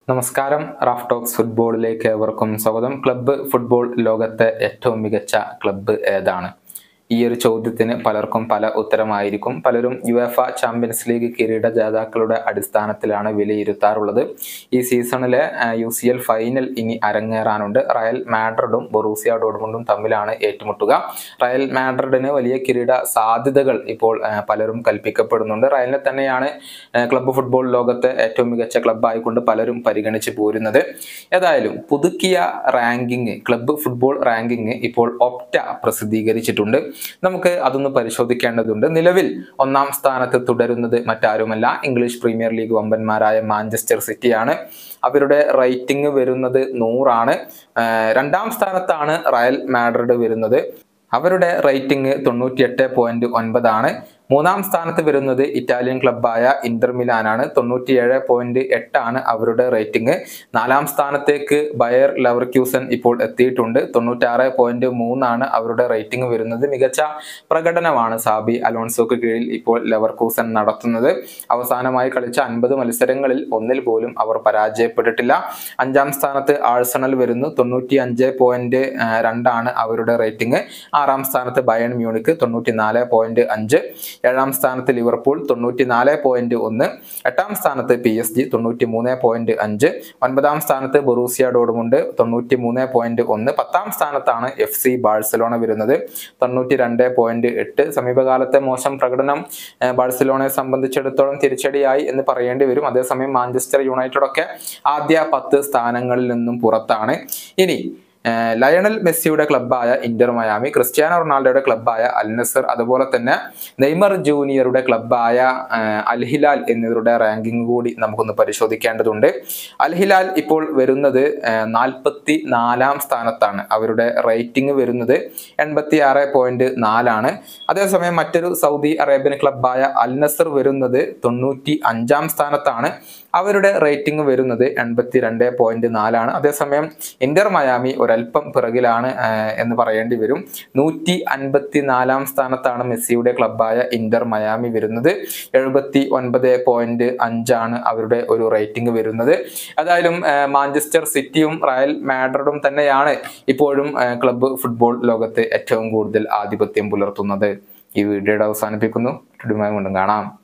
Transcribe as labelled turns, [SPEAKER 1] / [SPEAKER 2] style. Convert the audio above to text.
[SPEAKER 1] നമസ്കാരം Raf talks ഫുട്ബോളിലേക്ക് ഏവർക്കും സ്വാഗതം ക്ലബ്ബ് ഫുട്ബോൾ ലോകത്തെ ഏറ്റവും മികച്ച ക്ലബ്ബ് ഏതാണ് ഈ ഒരു ചോദ്യത്തിന് പലർക്കും പല ഉത്തരമായിരിക്കും പലരും യു എഫ ചാമ്പ്യൻസ് ലീഗ് കിരീട ജേതാക്കളുടെ അടിസ്ഥാനത്തിലാണ് വിലയിരുത്താറുള്ളത് ഈ സീസണിലെ യു സി എൽ ഫൈനൽ ഇനി അരങ്ങേറാനുണ്ട് റയൽ മാഡ്രിഡും ബൊറൂസിയ ഡോർമുണ്ടും തമ്മിലാണ് ഏറ്റുമുട്ടുക റയൽ മാഡ്രിഡിന് വലിയ കിരീട സാധ്യതകൾ ഇപ്പോൾ ആ, പലരും കൽപ്പിക്കപ്പെടുന്നുണ്ട് റയലിനെ തന്നെയാണ് ആ, ക്ലബ്ബ് ഫുട്ബോൾ ലോകത്തെ ഏറ്റവും മികച്ച ക്ലബ്ബായിക്കൊണ്ട് പലരും പരിഗണിച്ച് പോരുന്നത് ഏതായാലും പുതുക്കിയ റാങ്കിങ് ക്ലബ്ബ് ഫുട്ബോൾ റാങ്കിങ് ഇപ്പോൾ ഒപ്റ്റ പ്രസിദ്ധീകരിച്ചിട്ടുണ്ട് നമുക്ക് അതൊന്ന് പരിശോധിക്കേണ്ടതുണ്ട് നിലവിൽ ഒന്നാം സ്ഥാനത്ത് തുടരുന്നത് മറ്റാരുമല്ല ഇംഗ്ലീഷ് പ്രീമിയർ ലീഗ് വമ്പന്മാരായ മാഞ്ചസ്റ്റർ സിറ്റിയാണ് അവരുടെ റേറ്റിംഗ് വരുന്നത് നൂറാണ് ആഹ് രണ്ടാം സ്ഥാനത്താണ് റയൽ മാഡ്രിഡ് വരുന്നത് അവരുടെ റേറ്റിംഗ് തൊണ്ണൂറ്റിയെട്ട് പോയിന്റ് ഒൻപതാണ് മൂന്നാം സ്ഥാനത്ത് വരുന്നത് ഇറ്റാലിയൻ ക്ലബ്ബായ ഇന്റർ മിലാനാണ് തൊണ്ണൂറ്റിയേഴ് പോയിന്റ് എട്ടാണ് അവരുടെ റേറ്റിംഗ് നാലാം സ്ഥാനത്തേക്ക് ബയർ ലവർക്യൂസൻ ഇപ്പോൾ എത്തിയിട്ടുണ്ട് തൊണ്ണൂറ്റാറ് പോയിന്റ് മൂന്നാണ് അവരുടെ റേറ്റിംഗ് വരുന്നത് മികച്ച പ്രകടനമാണ് സാബി അലോൺസോക്ക് കീഴിൽ ഇപ്പോൾ ലെവർക്യൂസൻ നടത്തുന്നത് അവസാനമായി കളിച്ച അൻപത് മത്സരങ്ങളിൽ ഒന്നിൽ പോലും അവർ പരാജയപ്പെട്ടിട്ടില്ല അഞ്ചാം സ്ഥാനത്ത് ആഴ്സണൽ വരുന്നു തൊണ്ണൂറ്റി അഞ്ച് പോയിന്റ് രണ്ടാണ് അവരുടെ റേറ്റിംഗ് ആറാം സ്ഥാനത്ത് ബയൺ മ്യൂണിക്ക് തൊണ്ണൂറ്റി നാല് പോയിന്റ് അഞ്ച് ഏഴാം സ്ഥാനത്ത് ലിവർപൂൾ തൊണ്ണൂറ്റി നാല് പോയിന്റ് ഒന്ന് എട്ടാം സ്ഥാനത്ത് പി എസ് ജി തൊണ്ണൂറ്റി മൂന്ന് പോയിന്റ് അഞ്ച് ഒൻപതാം സ്ഥാനത്ത് ബൊറൂസിയ ഡോർമുണ്ട് തൊണ്ണൂറ്റി മൂന്ന് പോയിന്റ് ഒന്ന് പത്താം സ്ഥാനത്താണ് എഫ് സി ബാഴ്സലോണ വരുന്നത് തൊണ്ണൂറ്റി രണ്ട് പോയിന്റ് എട്ട് സമീപകാലത്തെ മോശം പ്രകടനം ഏഹ്, ബാഴ്സലോണയെ സംബന്ധിച്ചിടത്തോളം തിരിച്ചടിയായി എന്ന് പറയേണ്ടി വരും അതേസമയം മാഞ്ചസ്റ്റർ യുണൈറ്റഡ് ഒക്കെ ആദ്യ പത്ത് സ്ഥാനങ്ങളിൽ നിന്നും പുറത്താണ് ഇനി ഏഹ് ലയണൽ മെസ്സിയുടെ ക്ലബ്ബായ ഇന്റർ മയാമി ക്രിസ്ത്യാനോ റൊണാൾഡോയുടെ ക്ലബ്ബായ അൽ നസർ അതുപോലെ തന്നെ നെയ്മർ ജൂനിയറുടെ ക്ലബ്ബായ ഏഹ് അൽ ഹിലാൽ എന്നിവരുടെ റാങ്കിങ് കൂടി നമുക്കൊന്ന് പരിശോധിക്കേണ്ടതുണ്ട് അൽ ഹിലാൽ ഇപ്പോൾ വരുന്നത് നാൽപ്പത്തി നാലാം സ്ഥാനത്താണ് അവരുടെ റേറ്റിംഗ് വരുന്നത് എൺപത്തി ആറ് പോയിന്റ് നാലാണ് അതേസമയം മറ്റൊരു സൗദി അറേബ്യൻ ക്ലബ്ബായ അൽ നസർ വരുന്നത് തൊണ്ണൂറ്റി അഞ്ചാം സ്ഥാനത്താണ് അവരുടെ റേറ്റിംഗ് വരുന്നത് എൺപത്തി രണ്ട് പോയിന്റ് നാലാണ് അതേസമയം ഇന്റർ മയാമി ഒരല്പം പിറകിലാണ് ആ, എന്ന് പറയേണ്ടി വരും നൂറ്റി അൻപത്തി നാലാം സ്ഥാനത്താണ് മെസ്സിയുടെ ക്ലബ്ബായ ഇന്റർ മയാമി വരുന്നത് എഴുപത്തി ഒൻപത് പോയിന്റ് അഞ്ചാണ് അവരുടെ ഒരു റേറ്റിംഗ് വരുന്നത് ഏതായാലും ആ, മാഞ്ചസ്റ്റർ സിറ്റിയും റയൽ മാഡ്രിഡും തന്നെയാണ് ഇപ്പോഴും ആ, ക്ലബ്ബ് ഫുട്ബോൾ ലോകത്ത് ഏറ്റവും കൂടുതൽ ആധിപത്യം പുലർത്തുന്നത് ഈ വീഡിയോയുടെ അവസാനിപ്പിക്കുന്നു വീണ്ടും കാണാം